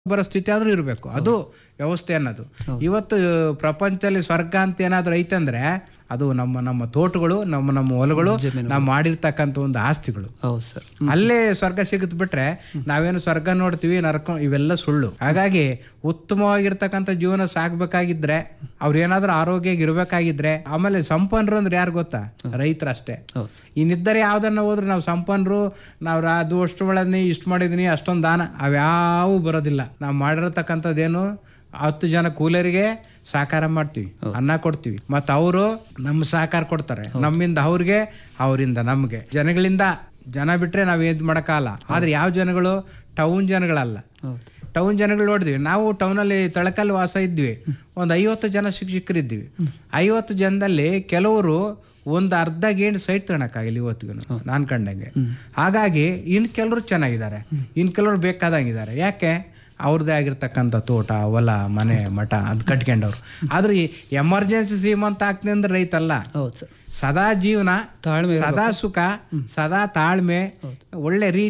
ಬರೋ ಸ್ಥಿತಿ ಆದ್ರೂ ಇರಬೇಕು ಅದು ವ್ಯವಸ್ಥೆ ಅನ್ನೋದು ಇವತ್ತು ಪ್ರಪಂಚದಲ್ಲಿ ಸ್ವರ್ಗ ಅಂತ ಏನಾದ್ರೂ ಐತಂದ್ರೆ ಅದು ನಮ್ಮ ನಮ್ಮ ತೋಟಗಳು ನಮ್ಮ ನಮ್ಮ ಹೊಲಗಳು ನಾವು ಮಾಡಿರ್ತಕ್ಕಂಥ ಒಂದು ಆಸ್ತಿಗಳು ಹೌದು ಸರ್ ಅಲ್ಲೇ ಸ್ವರ್ಗ ಸಿಗುತ್ತೆ ಬಿಟ್ರೆ ನಾವೇನು ಸ್ವರ್ಗ ನೋಡ್ತೀವಿ ನರಕ ಇವೆಲ್ಲ ಸುಳ್ಳು ಹಾಗಾಗಿ ಉತ್ತಮವಾಗಿರ್ತಕ್ಕಂಥ ಜೀವನ ಸಾಕ್ಬೇಕಾಗಿದ್ರೆ ಅವ್ರು ಏನಾದ್ರೂ ಆರೋಗ್ಯ ಇರ್ಬೇಕಾಗಿದ್ರೆ ಆಮೇಲೆ ಸಂಪನ್ನರು ಅಂದ್ರೆ ಯಾರು ಗೊತ್ತಾ ರೈತರಷ್ಟೇ ಹೌದು ಇನ್ನಿದ್ದರೆ ಯಾವ್ದನ್ನ ಹೋದ್ರೆ ನಾವು ಸಂಪನ್ನರು ನಾವು ಅದು ಅಷ್ಟು ಬೆಳೆದ್ನಿ ಇಷ್ಟು ಮಾಡಿದೀನಿ ಅಷ್ಟೊಂದು ದಾನ ಅವ್ಯಾವು ಬರೋದಿಲ್ಲ ನಾವು ಮಾಡಿರತಕ್ಕಂಥದ್ದೇನು ಹತ್ತು ಜನ ಕೂಲರಿಗೆ ಸಹಕಾರ ಮಾಡ್ತೀವಿ ಅನ್ನ ಕೊಡ್ತೀವಿ ಮತ್ತು ಅವರು ನಮ್ಮ ಸಹಕಾರ ಕೊಡ್ತಾರೆ ನಮ್ಮಿಂದ ಅವ್ರಿಗೆ ಅವರಿಂದ ನಮಗೆ ಜನಗಳಿಂದ ಜನ ಬಿಟ್ರೆ ನಾವು ಏನು ಮಾಡೋಕ್ಕಾಗಲ್ಲ ಆದ್ರೆ ಯಾವ ಜನಗಳು ಟೌನ್ ಜನಗಳಲ್ಲ ಹೌದು ಟೌನ್ ಜನಗಳು ನೋಡಿದ್ವಿ ನಾವು ಟೌನಲ್ಲಿ ತಳಕಲ್ಲಿ ವಾಸ ಇದ್ವಿ ಒಂದು ಐವತ್ತು ಜನ ಶಿಕ್ಷಕರಿದ್ವಿ ಐವತ್ತು ಜನದಲ್ಲಿ ಕೆಲವರು ಒಂದು ಅರ್ಧ ಗೇಣು ಸೈಟ್ ತಗೊಳಕ್ಕಾಗಿಲ್ಲ ಇವತ್ತಿಗೂ ನಾನು ಕಂಡಂಗೆ ಹಾಗಾಗಿ ಇನ್ ಕೆಲವರು ಚೆನ್ನಾಗಿದ್ದಾರೆ ಇನ್ ಕೆಲವರು ಬೇಕಾದಂಗಿದ್ದಾರೆ ಯಾಕೆ ಅವ್ರದ್ದೇ ಆಗಿರ್ತಕ್ಕಂಥ ತೋಟ ಹೊಲ ಮನೆ ಮಠ ಅದು ಕಟ್ಕೊಂಡವ್ರು ಆದ್ರೆ ಈ ಎಮರ್ಜೆನ್ಸಿ ಶ್ರೀಮಂತ ಆಗ್ತೀನಿ ಅಂದ್ರೆ ರೈತ ಅಲ್ಲ ಹೌದು ಸರ್ ಸದಾ ಜೀವನ ತಾಳ್ಮೆ ಸದಾ ಸುಖ ಸದಾ ತಾಳ್ಮೆ ಒಳ್ಳೆ ರೀತಿ